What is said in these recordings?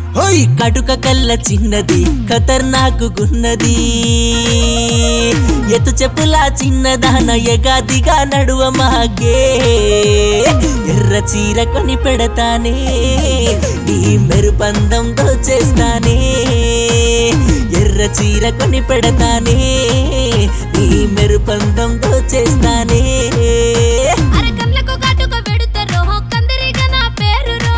హోయ్ కటుక కల్ల చిన్నది ఖతర్నాకు గున్నది ఎత్తు చెప్పులా చిన్నదాన ఎగాదిగా నడువ మాగే ఎర్ర చీర కొని పెడతానే నీ మెరుపందం దోచేస్తానే ఎర్ర చీర కొని పెడతానే నీ మెరుపందం దోచేస్తానే అరకన్లకు కాటుక పెడుతారో కందరిగా నా పేరురో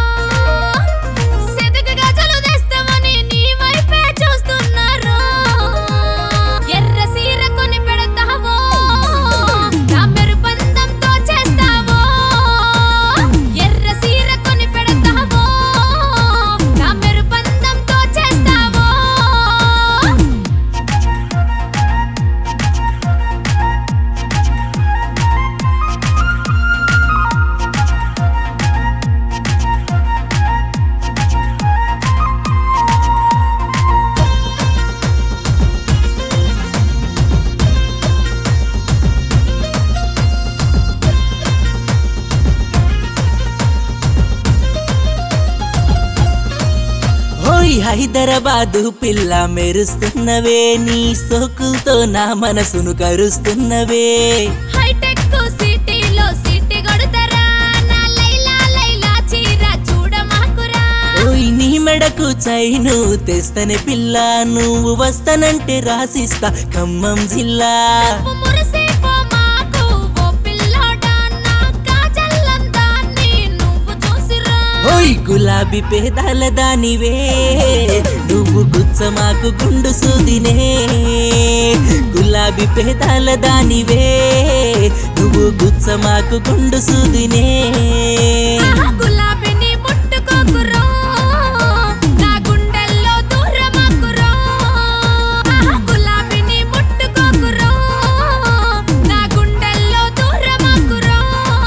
సెదక గజలు తెస్తామని నీ వైపే చూస్తున్నారు ఎర్ర సీర కొని పెడతావో నా మెరుపందంతో చేస్తావో ఎర్ర సీర కొని పెడతావో నా మెరుపందంతో చేస్తావో ఓయ్ హైదరాబాదు పిల్ల మెరుస్తున్నవే నీ సోకులతో నా మనసును కరుస్తున్నవే హైటెక్ సిటీలో సిటీ కొడతారా నా లైలా లైలా చీర చూడమాకురా ఓయ్ నీ మెడకు చైను తెస్తనే పిల్ల నువ్వు వస్తానంటే రాసిస్తా ఖమ్మం జిల్లా నువ్వు మురిసిపో మాకు ఓ పిల్లోడా నా కాజల్లందాన్ని నువ్వు చూసిరా ఓయ్ గులాబీ పేదాల దానివే నువ్వు గుచ్చమాకు గుండు సూదినే గులాబీ పేదాల దానివే నువ్వు గుచ్చమాకు గుండు సూదినే ఆ గులాబీని ముట్టుకోకురో నా గుండెల్లో దూరమాకురో ఆ గులాబీని ముట్టుకోకురో నా గుండెల్లో దూరమాకురో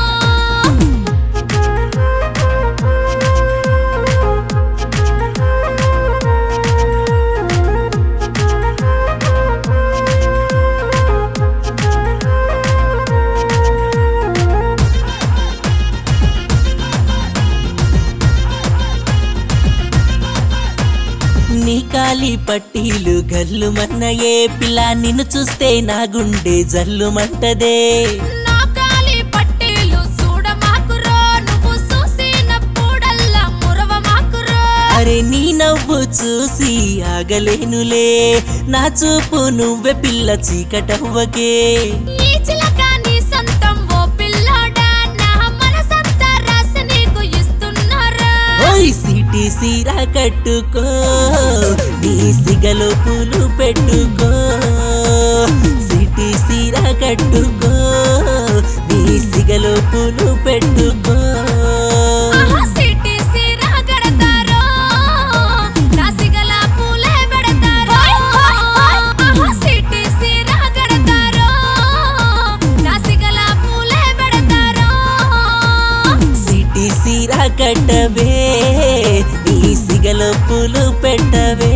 నీ కాలి పట్టీలు గల్లు మన్నయే పిల్ల నిన్ను చూస్తే నా గుండె జల్లుమంటదే నా కాలి పట్టీలు చూడమాకురో నువ్వు చూసినప్పుడల్లా మురవమాకురో అరే నీ నవ్వు చూసి ఆగలేనులే నా చూపు నువ్వే పిల్ల చీకటవ్వకే ఈ చిలక నీ సొంతం ఓ పిల్లోడా నా మనసంతా రాసి నీకు ఇస్తున్నారా ఓయ్ సిటీ సీరా కట్టుకో నీ సిగలో పూలు పెట్టుకో సిటీ సీరా కట్టుకో నీ సిగలో పూలు పెట్టుకో ఆహా సిటీ సీరా కడతారో నా సిగల పూలే పెడతారో ఆహా సిటీ సీరా కడతారో నా సిగల పూలే పెడతారో సిటీ సీరా కట్టవే నీ సిగలో పూలు పెట్టవే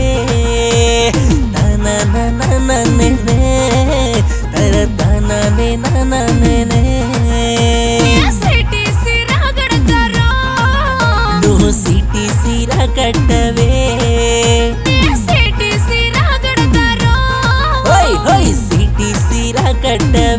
తననననననే, తర తననే నననే. సిటీ సీరా కడతారో నువ్వు సిటీ సీరా కట్టవే సిటీ సీరా కడతారో హోయ్ హోయ్ సిటీ సీరా కట్టవే